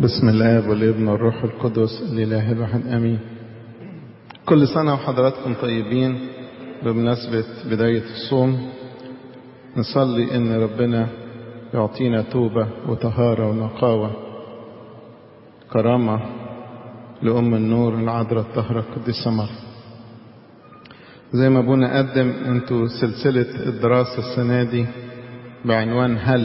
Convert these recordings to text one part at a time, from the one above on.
بسم الله والابن والروح القدس الإله الواحد آمين كل سنة وحضراتكم طيبين بمناسبة بداية الصوم نصلي إن ربنا يعطينا توبة وطهارة ونقاوة كرامة لأم النور العذراء الطاهرة القديسة مريم زي ما ابونا قدم انتوا سلسلة الدراسة السنة دي بعنوان هل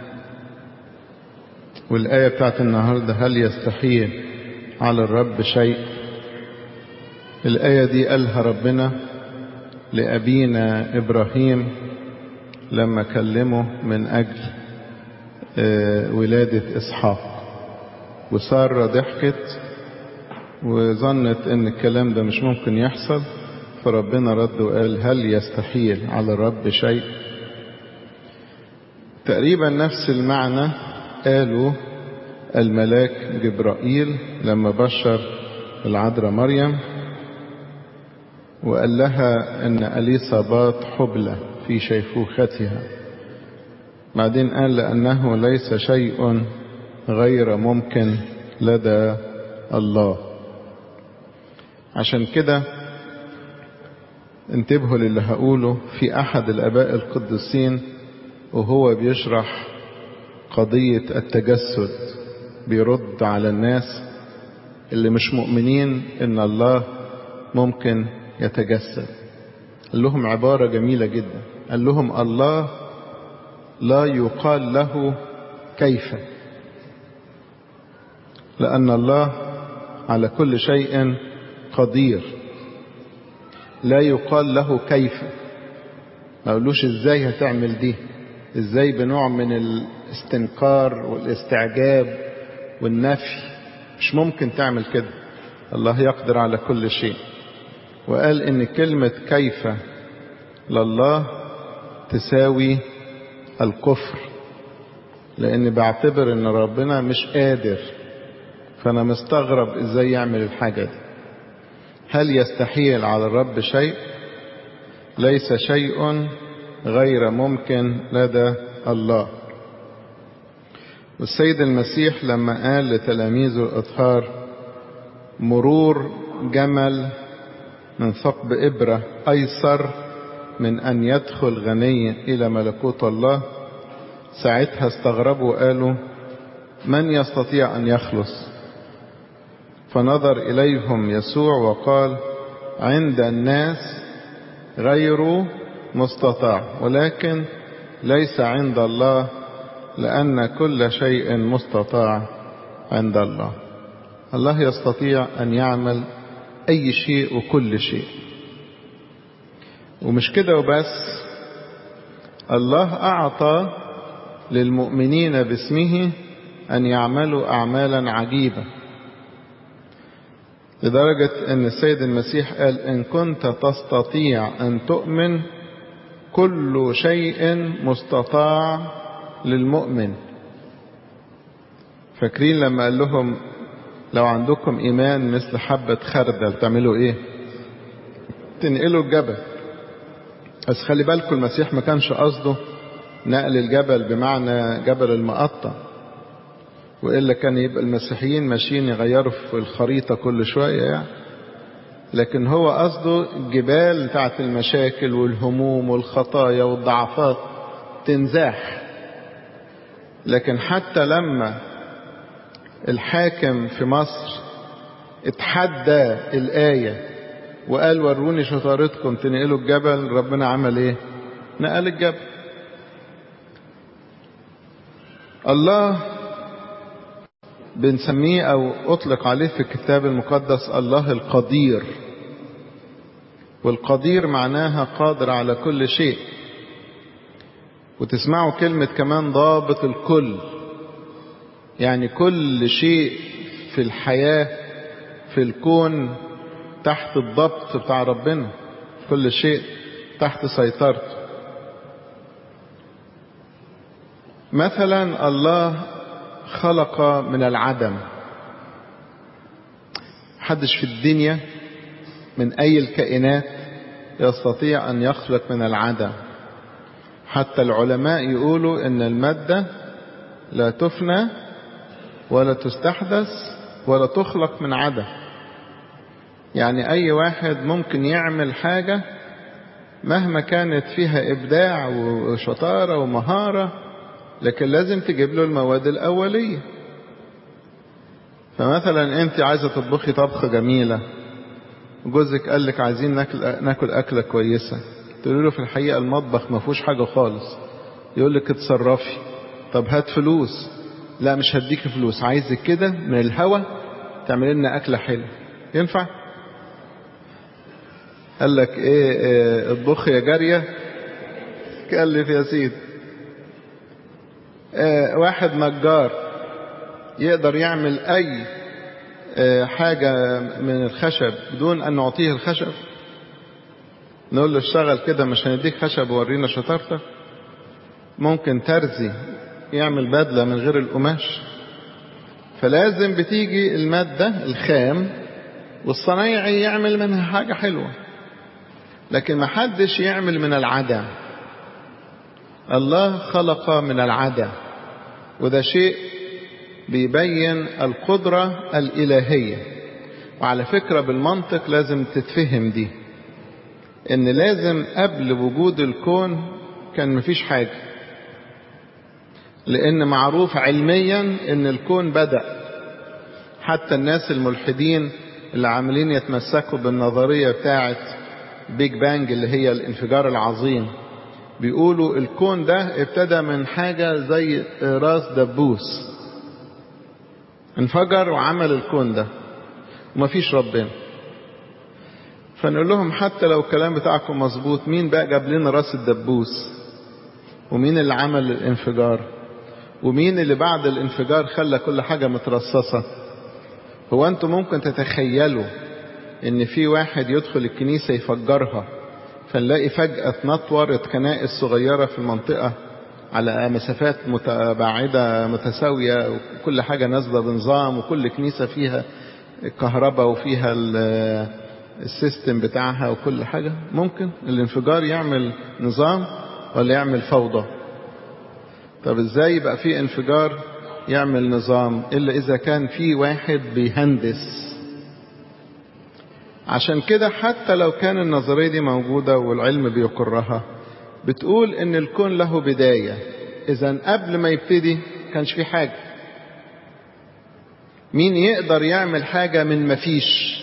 والآية بتاعت النهاردة هل يستحيل على الرب شيء الآية دي قالها ربنا لأبينا إبراهيم لما كلمه من أجل ولادة إسحاق وسارة ضحكت وظنت ان الكلام ده مش ممكن يحصل فربنا رد وقال هل يستحيل على الرب شيء تقريبا نفس المعنى قالوا الملاك جبرائيل لما بشر العذراء مريم وقال لها ان اليصابات حبلى في شيخوختها بعدين قال لانه ليس شيء غير ممكن لدى الله عشان كده انتبهوا للي هقوله في احد الاباء القديسين وهو بيشرح قضية التجسد بيرد على الناس اللي مش مؤمنين ان الله ممكن يتجسد قال لهم عبارة جميلة جدا قال لهم الله لا يقال له كيف لأن الله على كل شيء قدير لا يقال له كيف ما قالوش ازاي هتعمل دي ازاي بنوع من الاستنكار والاستعجاب والنفي مش ممكن تعمل كده الله يقدر على كل شيء وقال ان كلمة كيف لله تساوي الكفر لان بعتبر ان ربنا مش قادر فانا مستغرب ازاي يعمل الحاجة دي هل يستحيل على الرب شيء ليس شيء غير ممكن لدى الله والسيد المسيح لما قال لتلاميذه الأطهار مرور جمل من ثقب إبرة أيسر من أن يدخل غني إلى ملكوت الله ساعتها استغربوا وقالوا من يستطيع أن يخلص فنظر إليهم يسوع وقال عند الناس غير مستطاع ولكن ليس عند الله لأن كل شيء مستطاع عند الله الله يستطيع أن يعمل أي شيء وكل شيء ومش كده وبس الله أعطى للمؤمنين باسمه أن يعملوا أعمالا عجيبة لدرجة أن السيد المسيح قال إن كنت تستطيع أن تؤمن كل شيء مستطاع للمؤمن فاكرين لما قال لهم لو عندكم إيمان مثل حبة خردل تعملوا إيه تنقلوا الجبل بس خلي بالكم المسيح ما كانش قصده نقل الجبل بمعنى جبل المقطع وإلا كان يبقى المسيحيين ماشيين يغيروا في الخريطة كل شوية يعني لكن هو قصده الجبال بتاعت المشاكل والهموم والخطايا والضعفات تنزاح لكن حتى لما الحاكم في مصر اتحدى الآية وقال وروني شطارتكم تنقلوا الجبل ربنا عمل ايه نقل الجبل الله بنسميه او اطلق عليه في الكتاب المقدس الله القدير والقدير معناها قادر على كل شيء وتسمعوا كلمة كمان ضابط الكل يعني كل شيء في الحياة في الكون تحت الضبط بتاع ربنا كل شيء تحت سيطرته مثلا الله خلق من العدم حدش في الدنيا من أي الكائنات يستطيع أن يخلق من العدم حتى العلماء يقولوا ان المادة لا تفنى ولا تستحدث ولا تخلق من عدم يعني أي واحد ممكن يعمل حاجة مهما كانت فيها إبداع وشطارة ومهارة لكن لازم تجيب له المواد الأولية فمثلا أنت عايزة تطبخي طبخة جميلة جوزك قال لك عايزين ناكل, ناكل أكلة كويسة تقول له في الحقيقة المطبخ ما فيهوش حاجة خالص يقول لك اتصرفي طب هات فلوس لا مش هديك فلوس عايزك كده من الهوا تعمل لنا أكلة حلوة ينفع قال لك ايه, إيه اطبخ يا جارية كلف يا سيدي إيه واحد نجار يقدر يعمل اي إيه حاجة من الخشب بدون ان نعطيه الخشب نقول له اشتغل كده مش هنديك خشب وورينا شطارتك ممكن ترزي يعمل بدلة من غير القماش فلازم بتيجي المادة الخام والصنايعي يعمل منها حاجة حلوة لكن ما حدش يعمل من العدم الله خلق من العدم وده شيء بيبين القدرة الإلهية وعلى فكرة بالمنطق لازم تتفهم دي ان لازم قبل وجود الكون كان مفيش حاجة لان معروف علميا ان الكون بدأ حتى الناس الملحدين اللي عاملين يتمسكوا بالنظرية بتاعت بيج بانج اللي هي الانفجار العظيم بيقولوا الكون ده ابتدى من حاجة زي راس دبوس انفجر وعمل الكون ده ومفيش ربنا فنقول لهم حتى لو الكلام بتاعكم مظبوط مين بقى جاب لنا راس الدبوس ومين اللي عمل الانفجار ومين اللي بعد الانفجار خلى كل حاجة مترصصة هو انتم ممكن تتخيلوا ان في واحد يدخل الكنيسة يفجرها فنلاقي فجأة اتنطورت كنائس صغيرة في المنطقة على مسافات متباعدة متساوية وكل حاجة نازلة بنظام وكل كنيسة فيها كهرباء وفيها السيستم بتاعها وكل حاجة ممكن الانفجار يعمل نظام ولا يعمل فوضى طب ازاي يبقى في انفجار يعمل نظام الا اذا كان في واحد بيهندس عشان كده حتى لو كان النظرية دي موجودة والعلم بيقرها بتقول ان الكون له بداية اذا قبل ما يبتدي كانش في حاجة مين يقدر يعمل حاجة من مفيش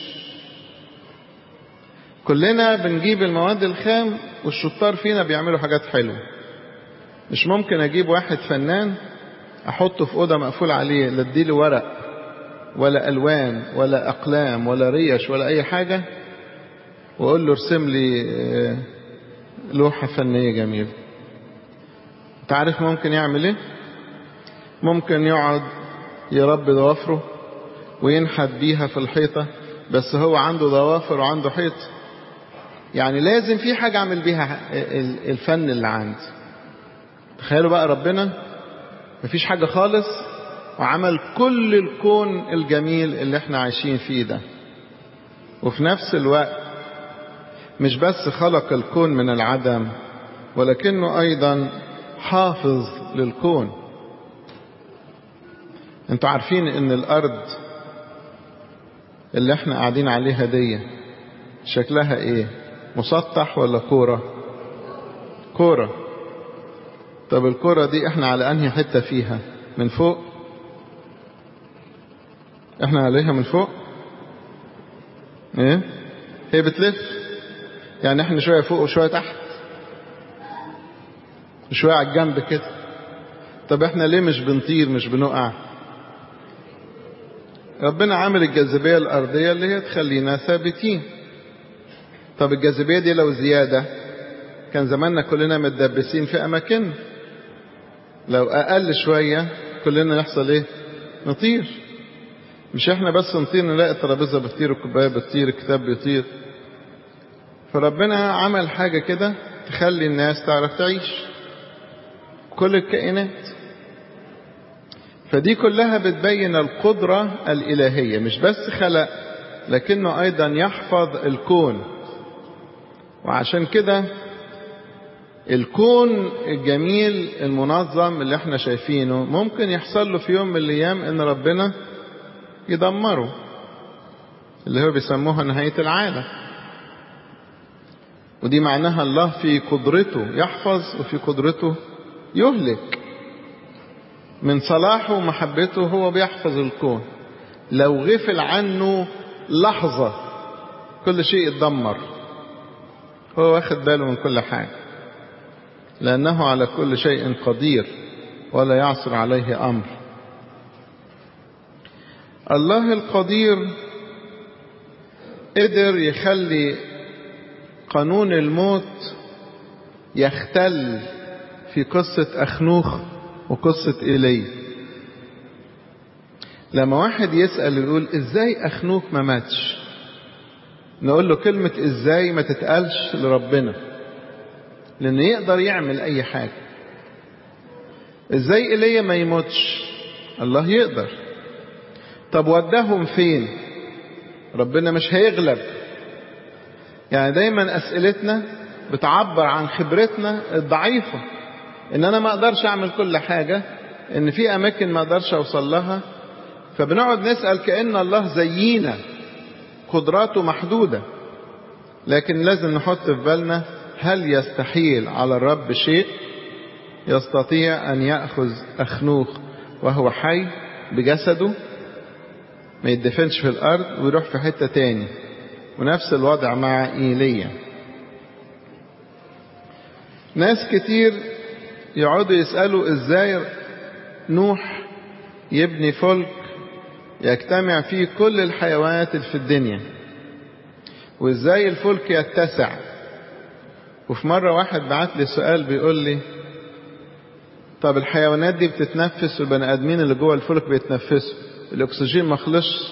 كلنا بنجيب المواد الخام والشطار فينا بيعملوا حاجات حلوة مش ممكن اجيب واحد فنان احطه في اوضه مقفول عليه لا اديله ورق ولا الوان ولا اقلام ولا ريش ولا اي حاجه واقول له ارسم لي لوحه فنيه جميله انت عارف ممكن يعمل ايه ممكن يقعد يربي ضوافره وينحت بيها في الحيطه بس هو عنده ضوافر وعنده حيط يعني لازم في حاجه اعمل بيها الفن اللي عندي تخيلوا بقى ربنا مفيش حاجة خالص وعمل كل الكون الجميل اللي احنا عايشين فيه ده وفي نفس الوقت مش بس خلق الكون من العدم ولكنه ايضا حافظ للكون انتوا عارفين ان الارض اللي احنا قاعدين عليها دي شكلها ايه مسطح ولا كورة كورة طب الكرة دي احنا على انهي حتة فيها من فوق احنا عليها من فوق ايه هي بتلف يعني احنا شوية فوق وشوية تحت شوية على الجنب كده طب احنا ليه مش بنطير مش بنقع ربنا عامل الجاذبية الأرضية اللي هي تخلينا ثابتين طب الجاذبية دي لو زيادة كان زماننا كلنا متدبسين في أماكننا لو أقل شوية كلنا يحصل إيه؟ نطير مش إحنا بس نطير نلاقي الترابيزة بتطير الكوباية بتطير الكتاب بيطير فربنا عمل حاجة كده تخلي الناس تعرف تعيش كل الكائنات فدي كلها بتبين القدرة الإلهية مش بس خلق لكنه أيضا يحفظ الكون وعشان كده الكون الجميل المنظم اللي احنا شايفينه ممكن يحصل له في يوم من الايام ان ربنا يدمره اللي هو بيسموها نهاية العالم ودي معناها الله في قدرته يحفظ وفي قدرته يهلك من صلاحه ومحبته هو بيحفظ الكون لو غفل عنه لحظة كل شيء يتدمر هو واخد باله من كل حاجة لأنه على كل شيء قدير ولا يعصر عليه أمر الله القدير قدر يخلي قانون الموت يختل في قصة أخنوخ وقصة إيليا لما واحد يسأل يقول إزاي أخنوخ ما ماتش نقول له كلمة إزاي ما تتقالش لربنا لأنه يقدر يعمل أي حاجة إزاي إيليا ما يموتش الله يقدر طب وداهم فين ربنا مش هيغلب يعني دايما أسئلتنا بتعبر عن خبرتنا الضعيفة ان انا ما اقدرش اعمل كل حاجة ان في اماكن ما اقدرش اوصل لها فبنقعد نسأل كأن الله زينا قدراته محدودة لكن لازم نحط في بالنا هل يستحيل على الرب شيء يستطيع ان يأخذ اخنوخ وهو حي بجسده ما يدفنش في الارض ويروح في حتة تاني ونفس الوضع مع ايليا ناس كتير يقعدوا يسألوا ازاي نوح يبني فلك يجتمع فيه كل الحيوانات اللي في الدنيا وازاي الفلك يتسع وفي مرة واحد بعت لي سؤال بيقول لي طب الحيوانات دي بتتنفس والبني ادمين اللي جوه الفلك بيتنفسوا الاكسجين ما خلصش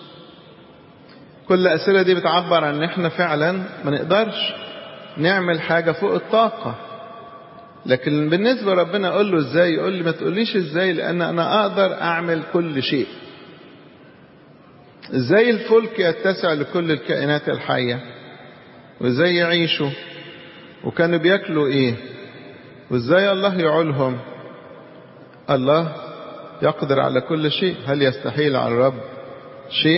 كل الاسئله دي بتعبر عن ان احنا فعلا ما نقدرش نعمل حاجه فوق الطاقه لكن بالنسبة ربنا أقول له إزاي يقول لي ما تقوليش إزاي لأن أنا أقدر أعمل كل شيء إزاي الفلك يتسع لكل الكائنات الحية وإزاي يعيشوا وكانوا بياكلوا إيه وإزاي الله يعولهم الله يقدر على كل شيء هل يستحيل على الرب شيء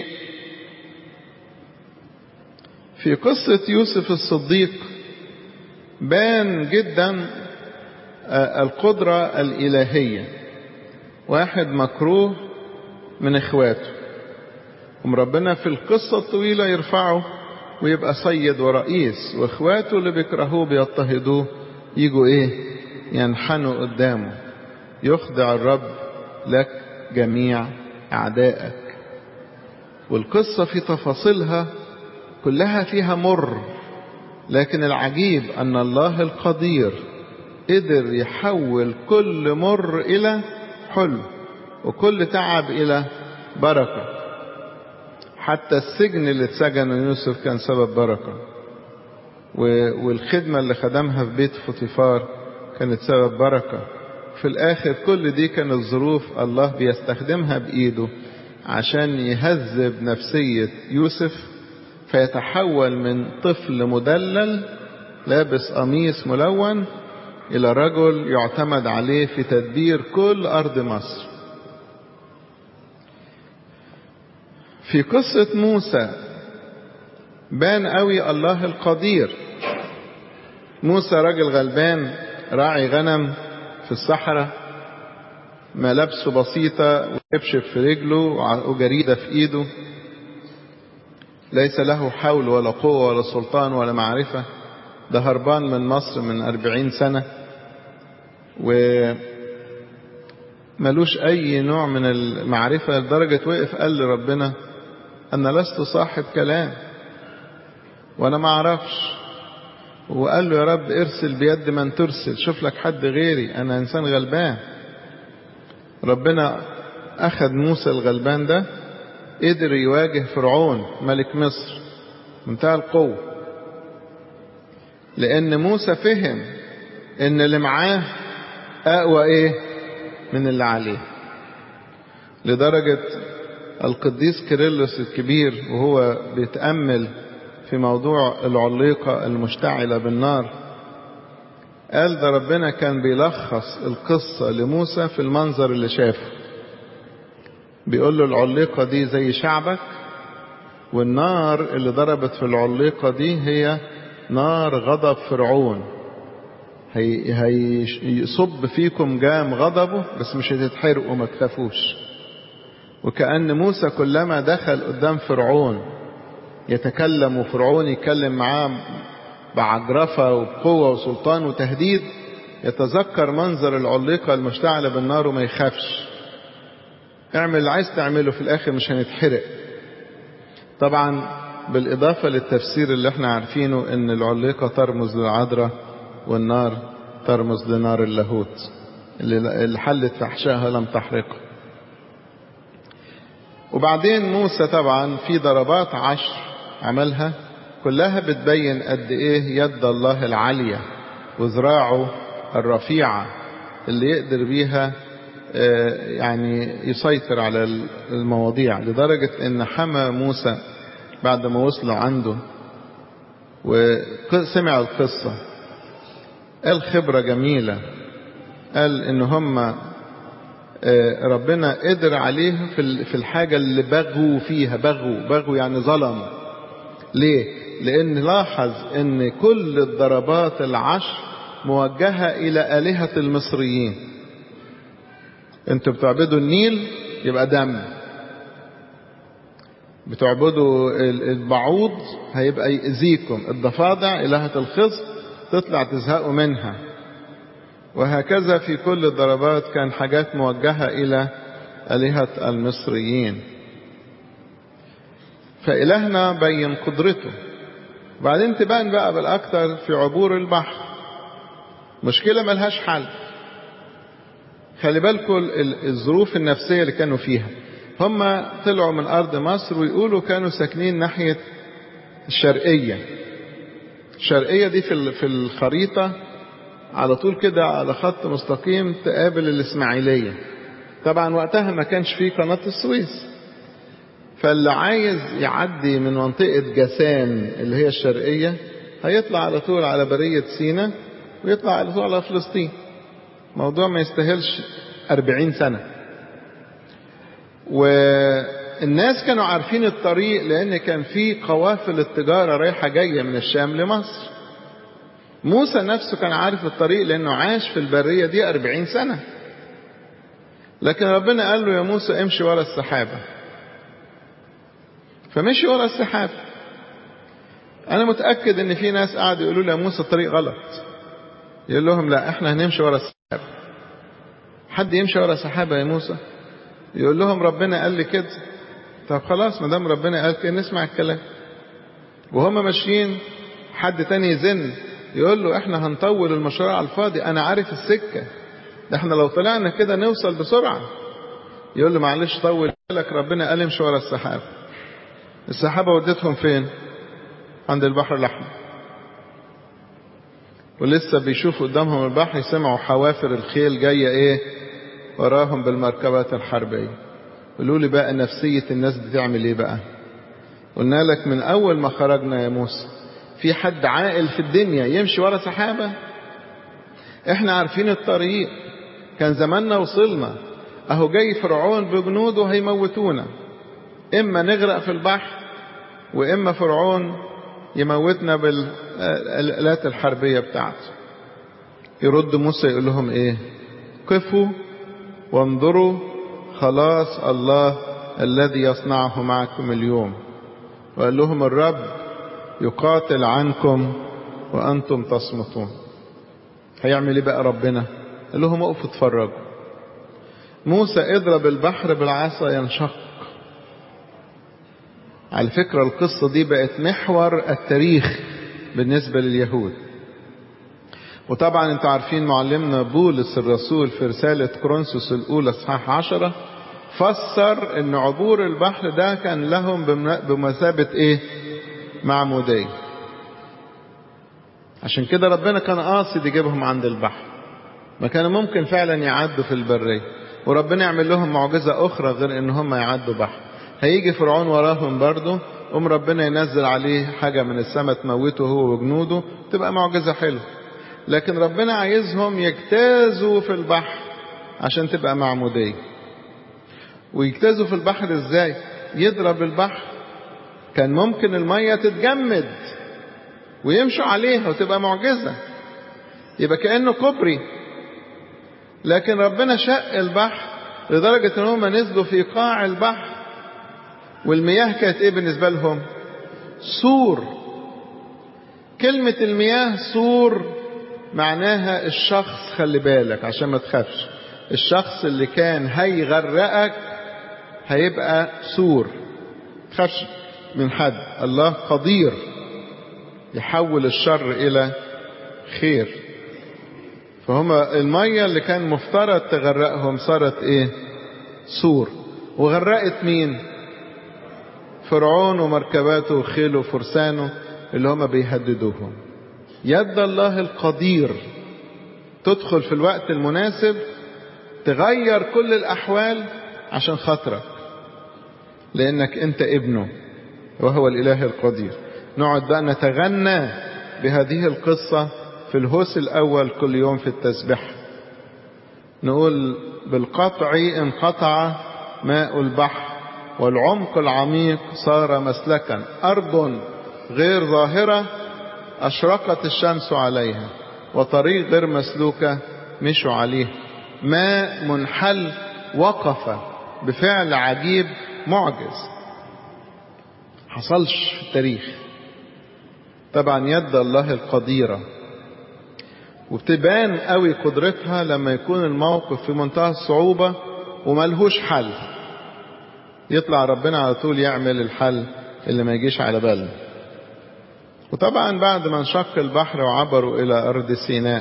في قصة يوسف الصديق بان جدا القدرة الإلهية واحد مكروه من إخواته ربنا في القصة الطويلة يرفعه ويبقى سيد ورئيس وإخواته اللي بيكرهوه بيضطهدوه يجوا إيه ينحنوا قدامه يخضع الرب لك جميع أعدائك والقصة في تفاصيلها كلها فيها مر لكن العجيب أن الله القدير قدر يحول كل مر إلى حلو وكل تعب إلى بركة حتى السجن اللي اتسجن يوسف كان سبب بركة والخدمة اللي خدمها في بيت فوتيفار كانت سبب بركة في الآخر كل دي كانت ظروف الله بيستخدمها بإيده عشان يهذب نفسية يوسف فيتحول من طفل مدلل لابس قميص ملون إلى رجل يعتمد عليه في تدبير كل أرض مصر في قصة موسى بان قوي الله القدير موسى راجل غلبان راعي غنم في الصحراء ملابسه بسيطة ويبشب في رجله وجريدة في ايده ليس له حول ولا قوة ولا سلطان ولا معرفة ده هربان من مصر من أربعين سنة وملوش أي نوع من المعرفة لدرجة وقف قال لربنا أنا لست صاحب كلام وأنا ما أعرفش وقال له يا رب ارسل بيد من ترسل شوف لك حد غيري أنا إنسان غلبان ربنا أخذ موسى الغلبان ده قدر يواجه فرعون ملك مصر منتهى القوة لأن موسى فهم إن اللي معاه أقوى إيه من اللي عليه لدرجة القديس كيرلس الكبير وهو بيتأمل في موضوع العليقة المشتعلة بالنار قال ده ربنا كان بيلخص القصة لموسى في المنظر اللي شافه بيقول له العليقة دي زي شعبك والنار اللي ضربت في العليقة دي هي نار غضب فرعون هي هيصب فيكم جام غضبه بس مش هتتحرقوا ما تخافوش وكأن موسى كلما دخل قدام فرعون يتكلم وفرعون يتكلم معاه بعجرفة وبقوة وسلطان وتهديد يتذكر منظر العليقة المشتعلة بالنار وما يخافش اعمل اللي عايز تعمله في الآخر مش هنتحرق طبعا بالإضافة للتفسير اللي احنا عارفينه ان العليقة ترمز للعذراء والنار ترمز لنار اللاهوت اللي حلت فحشاها لم تحرقه وبعدين موسى طبعا في ضربات عشر عملها كلها بتبين قد ايه يد الله العالية وذراعه الرفيعة اللي يقدر بيها يعني يسيطر على المواضيع لدرجة ان حمى موسى بعد ما وصلوا عنده وسمع القصة قال خبرة جميلة قال ان هم ربنا قدر عليه في الحاجة اللي بغوا فيها بغوا بغوا يعني ظلم ليه لان لاحظ ان كل الضربات العشر موجهة الى آلهة المصريين انتوا بتعبدوا النيل يبقى دم بتعبدوا البعوض هيبقى يأذيكم الضفادع إلهة الخصب تطلع تزهقوا منها وهكذا في كل الضربات كان حاجات موجهة إلى آلهة المصريين فإلهنا بين قدرته بعدين تبان بقى بالأكثر في عبور البحر مشكلة ملهاش حل خلي بالكم الظروف النفسية اللي كانوا فيها هم طلعوا من أرض مصر ويقولوا كانوا ساكنين ناحية الشرقية الشرقية دي في الخريطة على طول كده على خط مستقيم تقابل الإسماعيلية طبعا وقتها ما كانش فيه قناة السويس فاللي عايز يعدي من منطقة جسان اللي هي الشرقية هيطلع على طول على برية سينا ويطلع على طول على فلسطين موضوع ما يستاهلش أربعين سنة والناس كانوا عارفين الطريق لأن كان في قوافل التجارة رايحة جاية من الشام لمصر موسى نفسه كان عارف الطريق لأنه عاش في البرية دي أربعين سنة لكن ربنا قال له يا موسى امشي ورا السحابة فمشي ورا السحابة أنا متأكد إن في ناس قاعدوا يقولوا لي يا موسى الطريق غلط يقول لهم لا احنا هنمشي ورا السحابة حد يمشي ورا سحابة يا موسى يقول لهم ربنا قال لي كده طب خلاص ما دام ربنا قال كده نسمع الكلام وهم ماشيين حد تاني يزن يقول له احنا هنطول المشروع على الفاضي انا عارف السكة ده احنا لو طلعنا كده نوصل بسرعة يقول له معلش طول بالك ربنا قال امشي ورا السحابة السحابة ودتهم فين عند البحر الأحمر ولسه بيشوفوا قدامهم البحر يسمعوا حوافر الخيل جاية ايه وراهم بالمركبات الحربية قولوا لي بقى نفسية الناس بتعمل ايه بقى قلنا لك من اول ما خرجنا يا موسى في حد عاقل في الدنيا يمشي ورا سحابة احنا عارفين الطريق كان زماننا وصلنا اهو جاي فرعون بجنوده هيموتونا اما نغرق في البحر واما فرعون يموتنا بالآلات الحربية بتاعته يرد موسى يقول لهم ايه قفوا وانظروا خلاص الله الذي يصنعه معكم اليوم وقال لهم الرب يقاتل عنكم وأنتم تصمتون هيعمل ايه بقى ربنا قال لهم اقفوا اتفرجوا موسى اضرب البحر بالعصا ينشق على فكرة القصة دي بقت محور التاريخ بالنسبة لليهود وطبعا انتوا عارفين معلمنا بولس الرسول في رسالة كورنثوس الأولى اصحاح عشرة فسر ان عبور البحر ده كان لهم بمثابة ايه معمودية عشان كده ربنا كان قاصد يجيبهم عند البحر ما كانوا ممكن فعلا يعدوا في البرية وربنا يعمل لهم معجزة أخرى غير ان هم يعدوا بحر هيجي فرعون وراهم برضه قوم ربنا ينزل عليه حاجة من السماء تموته هو وجنوده تبقى معجزة حلوة لكن ربنا عايزهم يجتازوا في البحر عشان تبقى معمودية ويجتازوا في البحر ازاي يضرب البحر كان ممكن المية تتجمد ويمشوا عليها وتبقى معجزة يبقى كأنه كوبري لكن ربنا شق البحر لدرجة ان هم نزلوا في قاع البحر والمياه كانت ايه بالنسبة لهم سور كلمة المياه سور معناها الشخص خلي بالك عشان ما تخافش الشخص اللي كان هيغرقك هيبقى سور تخافش من حد الله قدير يحول الشر إلى خير فهم المية اللي كان مفترض تغرقهم صارت ايه سور وغرقت مين فرعون ومركباته وخيله وفرسانه اللي هم بيهددوهم يد الله القدير تدخل في الوقت المناسب تغير كل الأحوال عشان خاطرك لأنك أنت ابنه وهو الإله القدير نقعد بقى نتغنى بهذه القصة في الهوس الأول كل يوم في التسبيح نقول بالقطع انقطع ماء البحر والعمق العميق صار مسلكا أرض غير ظاهرة أشرقت الشمس عليها وطريق غير مسلوكة مشوا عليه ماء منحل وقف بفعل عجيب معجز حصلش في التاريخ طبعا يد الله القديرة وبتبان قوي قدرتها لما يكون الموقف في منتهى الصعوبة وملهوش حل يطلع ربنا على طول يعمل الحل اللي ما يجيش على بالنا وطبعا بعد ما انشق البحر وعبروا إلى أرض سيناء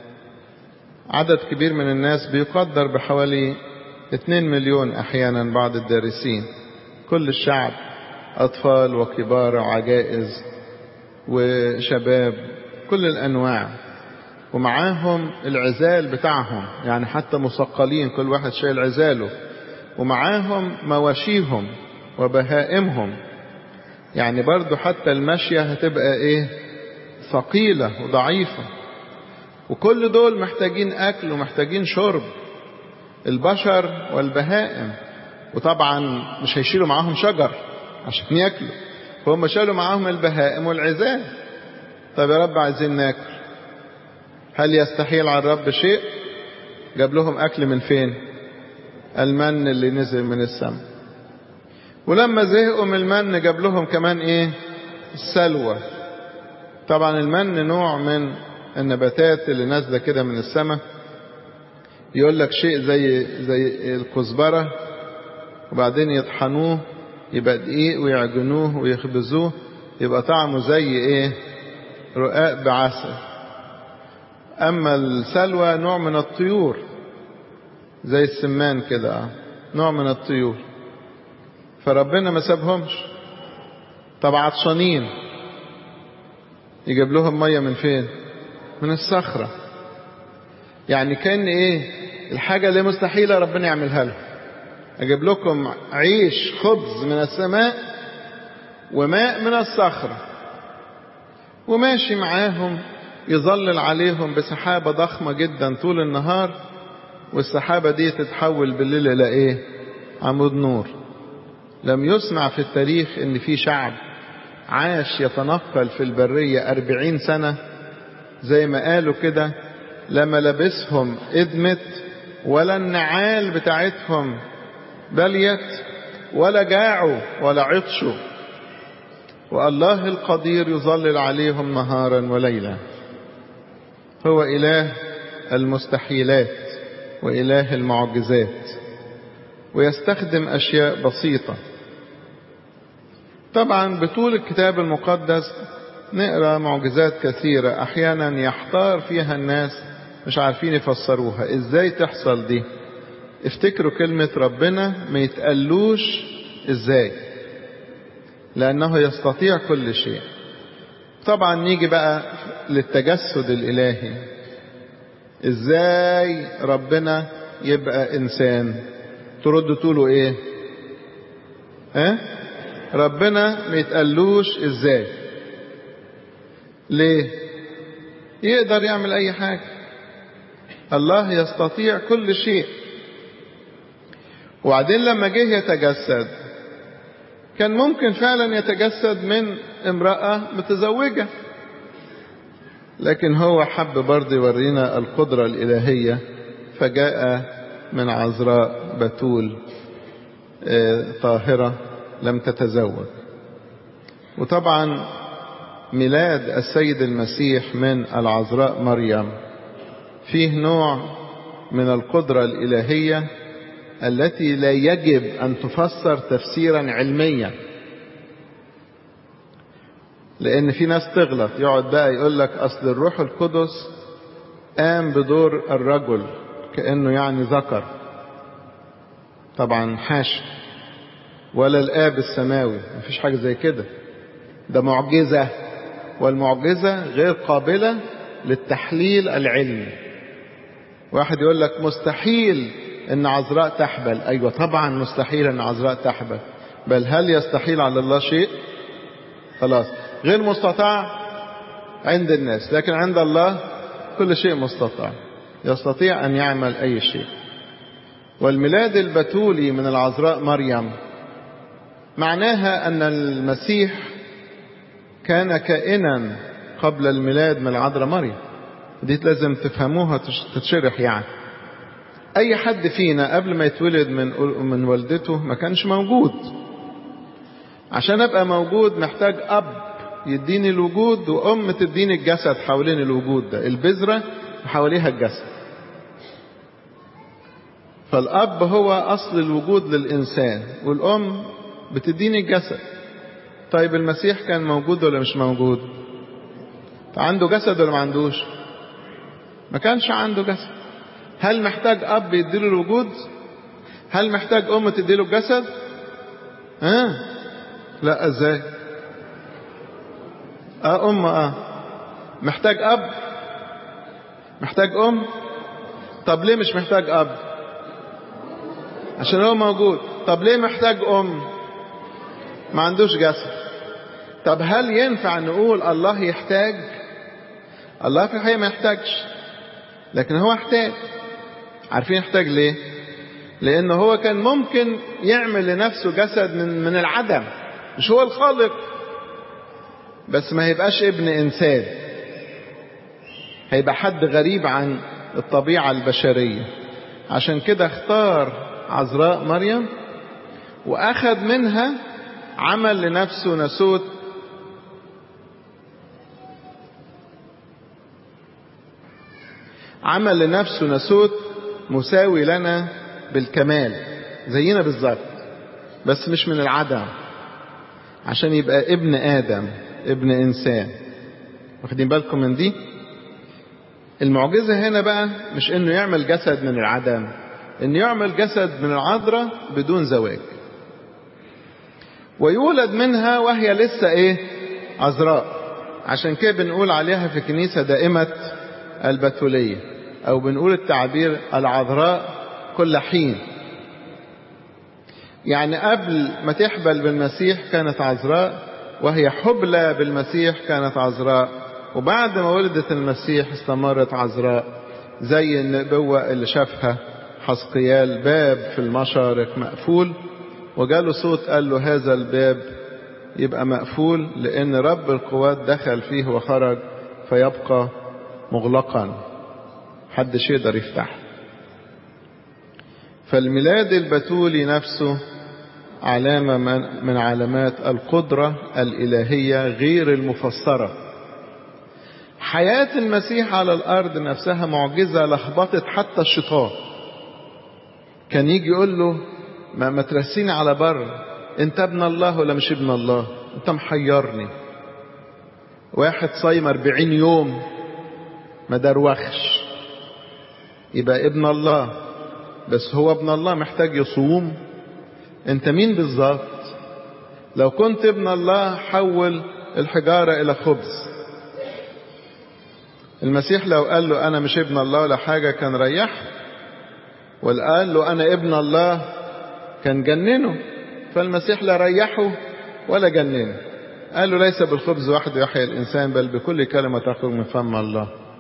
عدد كبير من الناس بيقدر بحوالي 2 مليون أحيانا بعض الدارسين كل الشعب أطفال وكبار وعجائز وشباب كل الأنواع ومعاهم العزال بتاعهم يعني حتى مثقلين كل واحد شايل عزاله ومعاهم مواشيهم وبهائمهم يعني برضو حتى المشية هتبقى ايه ثقيلة وضعيفة وكل دول محتاجين أكل ومحتاجين شرب البشر والبهائم وطبعا مش هيشيلوا معاهم شجر عشان ياكلوا فهم شالوا معاهم البهائم والعزال طب يا رب عايزين ناكل هل يستحيل على الرب شيء جاب لهم أكل من فين المن اللي نزل من السماء ولما زهقوا من المن جاب لهم كمان ايه السلوى طبعا المن نوع من النباتات اللي نازله كده من السماء يقول لك شيء زي زي الكزبره وبعدين يطحنوه يبقى دقيق ويعجنوه ويخبزوه يبقى طعمه زي ايه رقاق بعسل اما السلوى نوع من الطيور زي السمان كده نوع من الطيور فربنا ما سابهمش طب عطشانين يجيب لهم ميه من فين من الصخره يعني كان ايه الحاجه اللي مستحيله ربنا يعملها لهم اجيب لكم عيش خبز من السماء وماء من الصخره وماشي معاهم يظلل عليهم بسحابه ضخمه جدا طول النهار والسحابه دي تتحول بالليل الى ايه عمود نور لم يسمع في التاريخ ان في شعب عاش يتنقل في البرية أربعين سنة زي ما قالوا كده لما لبسهم ادمت ولا النعال بتاعتهم بليت ولا جاعوا ولا عطشوا والله القدير يظلل عليهم نهارا وليلا هو إله المستحيلات وإله المعجزات ويستخدم أشياء بسيطة طبعا بطول الكتاب المقدس نقرا معجزات كثيرة أحيانا يحتار فيها الناس مش عارفين يفسروها إزاي تحصل دي افتكروا كلمة ربنا ما يتقلوش إزاي لأنه يستطيع كل شيء طبعا نيجي بقى للتجسد الإلهي إزاي ربنا يبقى إنسان تردوا تقولوا إيه ها أه؟ ربنا ما يتقلوش ازاي ليه يقدر يعمل أي حاجة الله يستطيع كل شيء وبعدين لما جه يتجسد كان ممكن فعلا يتجسد من امرأة متزوجة لكن هو حب برضه يورينا القدرة الإلهية فجاء من عذراء بتول طاهرة لم تتزوج وطبعا ميلاد السيد المسيح من العذراء مريم فيه نوع من القدرة الإلهية التي لا يجب أن تفسر تفسيرا علميا لأن في ناس تغلط يقعد بقى يقول لك أصل الروح القدس قام بدور الرجل كأنه يعني ذكر طبعا حاشا ولا الآب السماوي مفيش حاجة زي كده ده معجزة والمعجزة غير قابلة للتحليل العلمي واحد يقول لك مستحيل ان عذراء تحبل ايوه طبعا مستحيل ان عذراء تحبل بل هل يستحيل على الله شيء خلاص غير مستطاع عند الناس لكن عند الله كل شيء مستطاع يستطيع ان يعمل اي شيء والميلاد البتولي من العذراء مريم معناها ان المسيح كان كائنا قبل الميلاد من العذراء مريم دي لازم تفهموها تتشرح يعني اي حد فينا قبل ما يتولد من من والدته ما كانش موجود عشان ابقى موجود محتاج اب يديني الوجود وام تديني الجسد حوالين الوجود ده البذره وحواليها الجسد فالاب هو اصل الوجود للانسان والام بتديني الجسد طيب المسيح كان موجود ولا مش موجود عنده جسد ولا ما عندوش ما كانش عنده جسد هل محتاج اب يديله الوجود هل محتاج ام تديله الجسد ها آه. لا ازاي اه ام اه محتاج اب محتاج ام طب ليه مش محتاج اب عشان هو موجود طب ليه محتاج ام ما عندوش جسد طب هل ينفع نقول الله يحتاج الله في الحقيقه ما يحتاجش لكن هو احتاج عارفين يحتاج ليه لانه هو كان ممكن يعمل لنفسه جسد من من العدم مش هو الخالق بس ما هيبقاش ابن انسان هيبقى حد غريب عن الطبيعه البشريه عشان كده اختار عذراء مريم واخذ منها عمل لنفسه ناسوت عمل لنفسه ناسوت مساوي لنا بالكمال زينا بالظبط بس مش من العدم عشان يبقى ابن ادم ابن انسان واخدين بالكم من دي المعجزه هنا بقى مش انه يعمل جسد من العدم انه يعمل جسد من العذراء بدون زواج ويولد منها وهي لسه ايه عذراء عشان كده بنقول عليها في الكنيسه دائمه البتوليه او بنقول التعبير العذراء كل حين يعني قبل ما تحبل بالمسيح كانت عذراء وهي حبلى بالمسيح كانت عذراء وبعد ما ولدت المسيح استمرت عذراء زي النبوة اللي شافها حسقيال باب في المشارق مقفول وجاله صوت قال له هذا الباب يبقى مقفول لأن رب القوات دخل فيه وخرج فيبقى مغلقا حدش يقدر يفتحه فالميلاد البتولي نفسه علامة من علامات القدرة الإلهية غير المفسرة حياة المسيح على الأرض نفسها معجزة لخبطت حتى الشيطان كان يجي يقول له ما, ما ترسيني على بر انت ابن الله ولا مش ابن الله انت محيرني واحد صايم أربعين يوم ما دروخش يبقى ابن الله بس هو ابن الله محتاج يصوم انت مين بالظبط لو كنت ابن الله حول الحجارة الى خبز المسيح لو قال له انا مش ابن الله ولا حاجة كان ريح قال له انا ابن الله كان جننه فالمسيح لا ريحه ولا جننه قال له ليس بالخبز وحده يحيى الانسان بل بكل كلمة تخرج من فم الله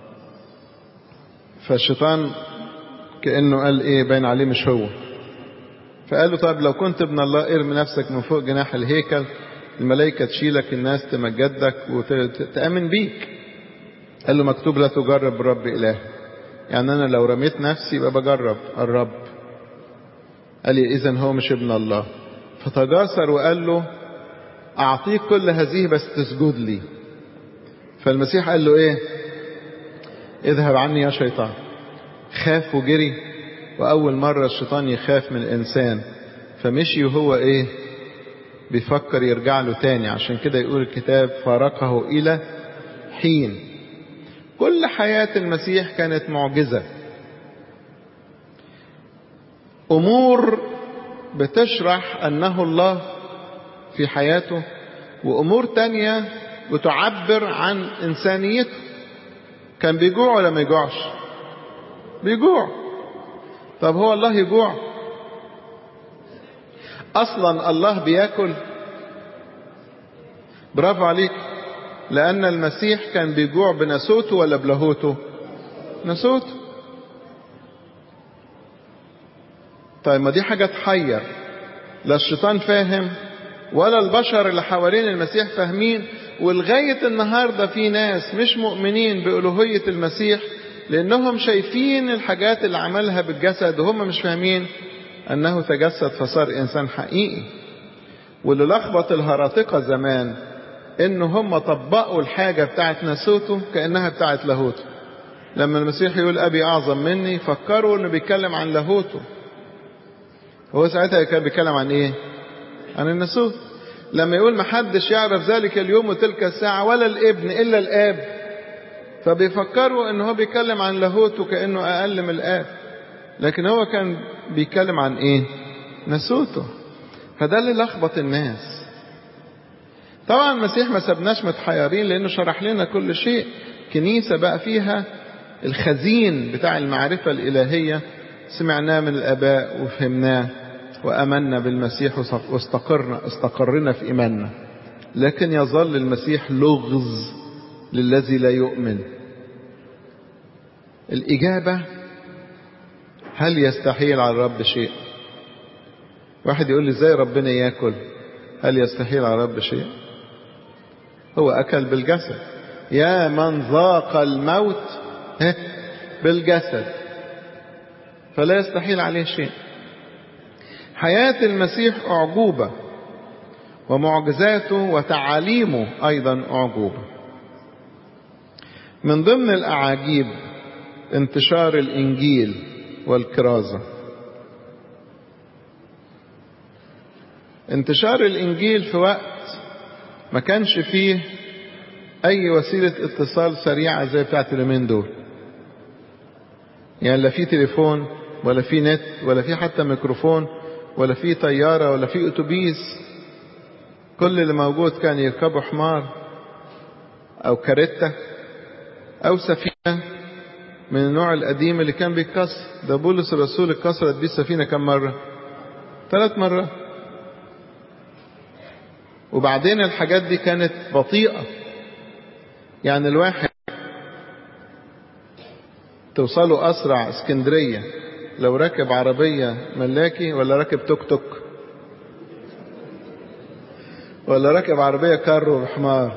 فالشيطان كأنه قال ايه باين عليه مش هو فقال له طب لو كنت ابن الله ارمي نفسك من فوق جناح الهيكل الملائكة تشيلك الناس تمجدك وتأمن بيك قال له مكتوب لا تجرب الرب إله يعني أنا لو رميت نفسي يبقى بجرب الرب قال لي إذا هو مش ابن الله فتجاسر وقال له أعطيك كل هذه بس تسجد لي فالمسيح قال له إيه اذهب عني يا شيطان خاف وجري وأول مرة الشيطان يخاف من الإنسان فمشي وهو إيه بيفكر يرجع له تاني عشان كده يقول الكتاب فارقه إلى حين كل حياة المسيح كانت معجزة أمور بتشرح أنه الله في حياته وأمور تانية بتعبر عن إنسانيته كان بيجوع ولا ما يجوعش بيجوع طب هو الله يجوع اصلا الله بياكل برافو عليك لان المسيح كان بيجوع بنسوته ولا بلاهوته نسوته طيب ما دي حاجة تحير لا الشيطان فاهم ولا البشر اللي حوالين المسيح فاهمين ولغاية النهاردة في ناس مش مؤمنين بألوهية المسيح لأنهم شايفين الحاجات اللي عملها بالجسد وهم مش فاهمين أنه تجسد فصار إنسان حقيقي واللي لخبط الهراطقة زمان إن هم طبقوا الحاجة بتاعت ناسوته كأنها بتاعت لاهوته لما المسيح يقول أبي أعظم مني فكروا إنه بيتكلم عن لاهوته هو ساعتها كان بيتكلم عن إيه؟ عن الناسوت لما يقول محدش يعرف ذلك اليوم وتلك الساعة ولا الابن إلا الآب فبيفكروا إن هو بيتكلم عن لاهوته كأنه أقل من الآب لكن هو كان بيتكلم عن إيه؟ ناسوته فده اللي لخبط الناس طبعا المسيح ما سبناش متحيرين لأنه شرح لنا كل شيء كنيسة بقى فيها الخزين بتاع المعرفة الإلهية سمعناه من الآباء وفهمناه وأمنا بالمسيح واستقرنا استقرنا في إيماننا لكن يظل المسيح لغز للذي لا يؤمن الإجابة هل يستحيل على الرب شيء واحد يقول لي ازاي ربنا ياكل هل يستحيل على الرب شيء هو أكل بالجسد يا من ذاق الموت بالجسد فلا يستحيل عليه شيء حياة المسيح أعجوبة ومعجزاته وتعاليمه أيضا أعجوبة من ضمن الأعاجيب انتشار الإنجيل والكرازة انتشار الإنجيل في وقت ما كانش فيه أي وسيلة اتصال سريعة زي بتاعت اليومين دول يعني لا في تليفون ولا في نت ولا في حتى ميكروفون ولا في طيارة ولا في أتوبيس كل اللي موجود كان يركبوا حمار أو كاريتا أو سفينة من النوع القديم اللي كان بيتكسر ده بولس الرسول اتكسرت بيه السفينة كم مرة ثلاث مرات وبعدين الحاجات دي كانت بطيئة يعني الواحد توصلوا أسرع اسكندرية لو ركب عربية ملاكي ولا ركب توك توك ولا ركب عربية كارو بحمار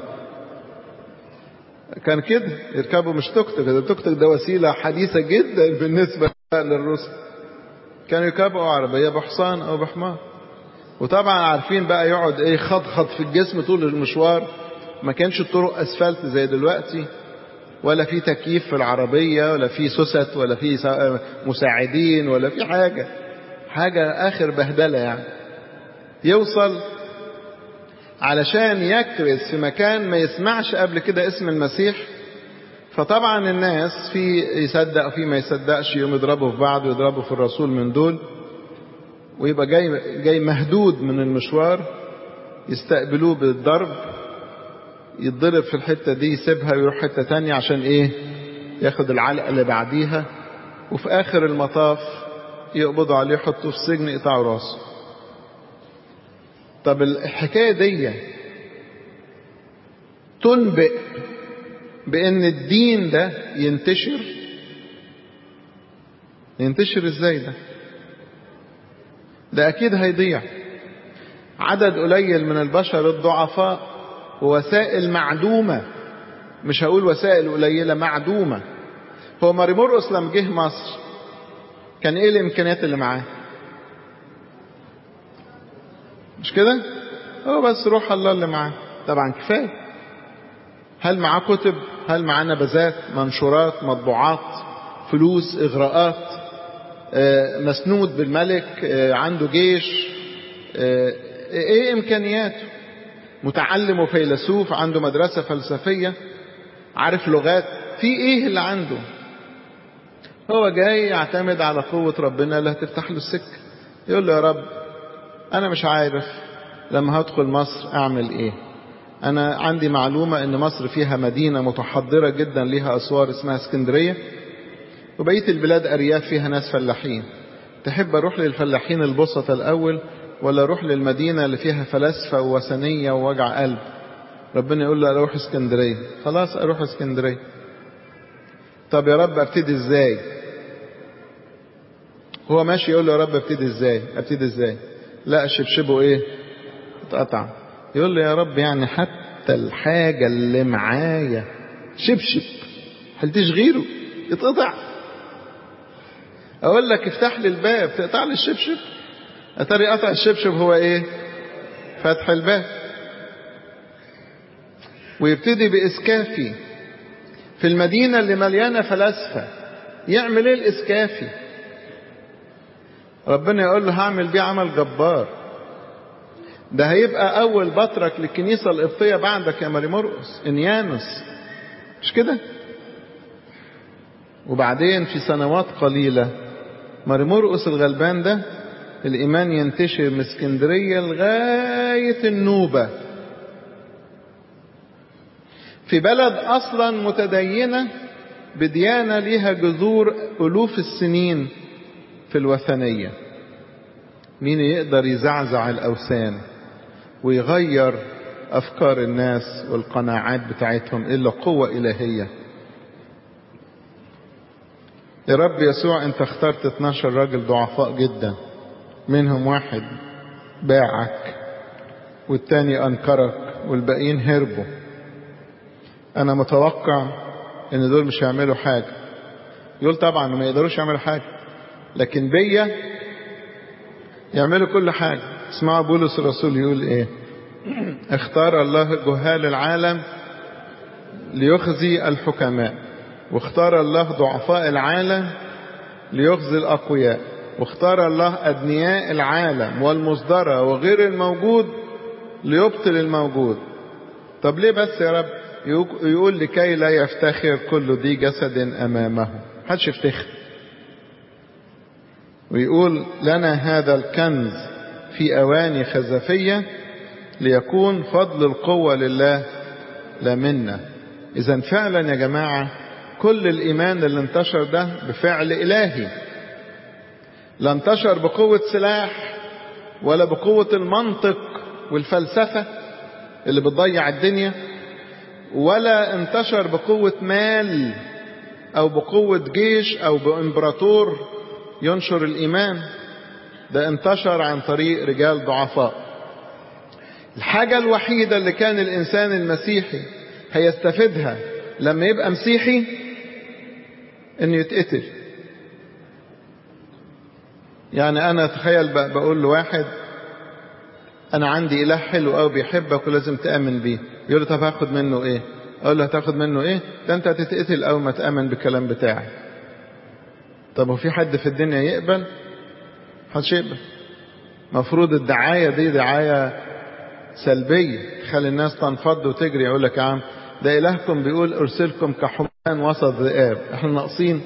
كان كده يركبوا مش توك توك التوك توك ده وسيلة حديثة جدا بالنسبة للروس كانوا يركبوا عربية بحصان أو بحمار وطبعا عارفين بقى يقعد ايه خضخض في الجسم طول المشوار ما كانش الطرق اسفلت زي دلوقتي ولا في تكييف في العربية ولا في سوست ولا في مساعدين ولا في حاجة حاجة آخر بهدلة يعني يوصل علشان يكرز في مكان ما يسمعش قبل كده اسم المسيح فطبعا الناس في يصدق وفي ما يصدقش يوم يضربوا في بعض ويضربوا في الرسول من دول ويبقى جاي جاي مهدود من المشوار يستقبلوه بالضرب يتضرب في الحتة دي يسيبها ويروح حتة تانية عشان ايه ياخد العلقة اللي بعديها وفي اخر المطاف يقبضوا عليه يحطوه في سجن يقطعوا راسه طب الحكاية دي تنبئ بان الدين ده ينتشر ينتشر ازاي ده ده اكيد هيضيع عدد قليل من البشر الضعفاء ووسائل معدومة مش هقول وسائل قليلة معدومة هو ماري مرقس لما جه مصر كان ايه الامكانيات اللي معاه مش كده هو بس روح الله اللي معاه طبعا كفايه هل معاه كتب هل معاه نبذات منشورات مطبوعات فلوس اغراءات مسنود بالملك عنده جيش ايه امكانياته متعلم وفيلسوف عنده مدرسة فلسفية عارف لغات في ايه اللي عنده هو جاي يعتمد على قوة ربنا اللي هتفتح له السكة يقول له يا رب انا مش عارف لما هدخل مصر اعمل ايه انا عندي معلومة ان مصر فيها مدينة متحضرة جدا ليها اسوار اسمها اسكندرية وبقية البلاد ارياف فيها ناس فلاحين تحب اروح للفلاحين البسطة الاول ولا اروح للمدينة اللي فيها فلاسفة ووثنية ووجع قلب ربنا يقول له اروح اسكندرية خلاص اروح اسكندرية طب يا رب ابتدي ازاي هو ماشي يقول له يا رب ابتدي ازاي ابتدي ازاي لا شبشبه ايه اتقطع يقول له يا رب يعني حتى الحاجة اللي معايا شبشب حلتيش غيره اتقطع اقول لك افتح لي الباب تقطع لي الشبشب اتاري قطع الشبشب هو ايه فتح الباب ويبتدي باسكافي في المدينة اللي مليانة فلاسفة يعمل ايه الاسكافي ربنا يقول له هعمل بيه عمل جبار ده هيبقى اول بطرك للكنيسة القبطية بعدك يا ماري مرقس انيانوس مش كده وبعدين في سنوات قليلة ماري مرقس الغلبان ده الإيمان ينتشر من اسكندرية لغاية النوبة في بلد أصلا متدينة بديانة ليها جذور ألوف السنين في الوثنية مين يقدر يزعزع الأوثان ويغير أفكار الناس والقناعات بتاعتهم إلا قوة إلهية يا رب يسوع أنت اخترت 12 راجل ضعفاء جدا منهم واحد باعك والتاني أنكرك والباقيين هربوا أنا متوقع إن دول مش هيعملوا حاجة يقول طبعا ما يقدروش يعملوا حاجة لكن بيا يعملوا كل حاجة اسمعوا بولس الرسول يقول ايه اختار الله جهال العالم ليخزي الحكماء واختار الله ضعفاء العالم ليخزي الأقوياء واختار الله أدنياء العالم والمصدرة وغير الموجود ليبطل الموجود طب ليه بس يا رب يقول لكي لا يفتخر كل ذي جسد أمامه محدش يفتخر ويقول لنا هذا الكنز في أواني خزفية ليكون فضل القوة لله لا منا إذا فعلا يا جماعة كل الإيمان اللي انتشر ده بفعل إلهي لا انتشر بقوة سلاح ولا بقوة المنطق والفلسفة اللي بتضيع الدنيا ولا انتشر بقوة مال أو بقوة جيش أو بإمبراطور ينشر الإيمان ده انتشر عن طريق رجال ضعفاء الحاجة الوحيدة اللي كان الإنسان المسيحي هيستفيدها لما يبقى مسيحي إنه يتقتل يعني أنا تخيل بقول لواحد أنا عندي إله حلو أوي بيحبك ولازم تآمن بيه يقول لي طب هاخد منه إيه؟ أقول له هتاخد منه إيه؟ ده أنت هتتقتل أول ما تآمن بالكلام بتاعي طب وفي حد في الدنيا يقبل؟ محدش يقبل مفروض الدعاية دي دعاية سلبية تخلي الناس تنفض وتجري يقول لك يا عم ده إلهكم بيقول أرسلكم كحمان وسط ذئاب احنا ناقصين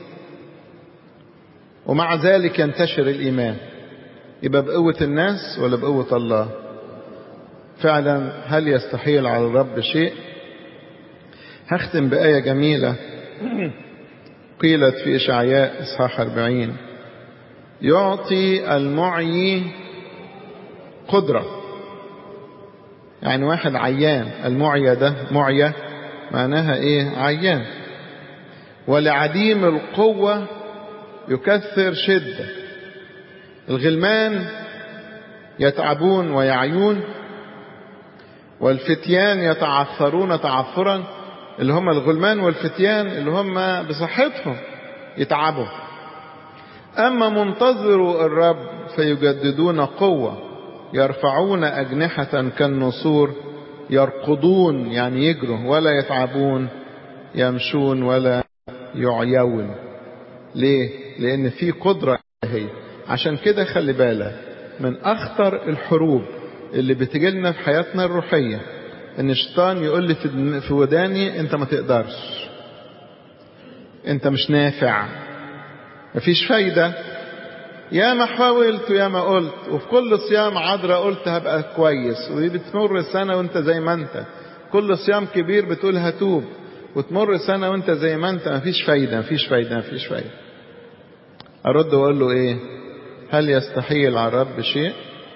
ومع ذلك ينتشر الإيمان يبقى بقوة الناس ولا بقوة الله فعلا هل يستحيل على الرب شيء هختم بآية جميلة قيلت في إشعياء إصحاح 40 يعطي المعي قدرة يعني واحد عيان المعية ده معية معناها ايه عيان ولعديم القوة يكثر شدة الغلمان يتعبون ويعيون والفتيان يتعثرون تعثرا اللي هم الغلمان والفتيان اللي هم بصحتهم يتعبوا أما منتظروا الرب فيجددون قوة يرفعون أجنحة كالنسور يرقضون يعني يجروا ولا يتعبون يمشون ولا يعيون ليه؟ لأن في قدرة هي عشان كده خلي بالك من أخطر الحروب اللي بتجيلنا في حياتنا الروحية إن الشيطان يقول لي في وداني أنت ما تقدرش أنت مش نافع مفيش فايدة يا ما حاولت ويا ما قلت وفي كل صيام عذراء قلت هبقى كويس وبتمر سنة وانت زي ما انت كل صيام كبير بتقول هتوب وتمر سنة وانت زي ما انت مفيش فايدة مفيش فايدة مفيش فايدة أرد وأقول له إيه هل يستحيل على الرب شيء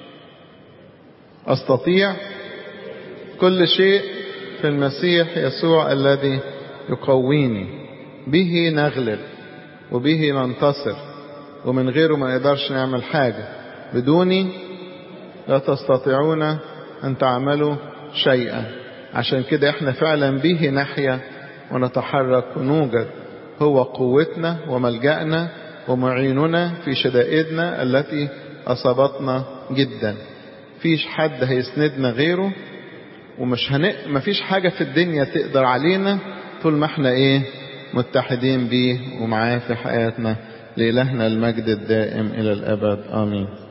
أستطيع كل شيء في المسيح يسوع الذي يقويني به نغلب وبه ننتصر ومن غيره ما نقدرش نعمل حاجة بدوني لا تستطيعون أن تعملوا شيئا عشان كده احنا فعلا به نحيا ونتحرك ونوجد هو قوتنا وملجأنا ومعيننا في شدائدنا التي أصابتنا جدا فيش حد هيسندنا غيره ومش هن... مفيش حاجة في الدنيا تقدر علينا طول ما احنا ايه متحدين بيه ومعاه في حياتنا لإلهنا المجد الدائم إلى الأبد آمين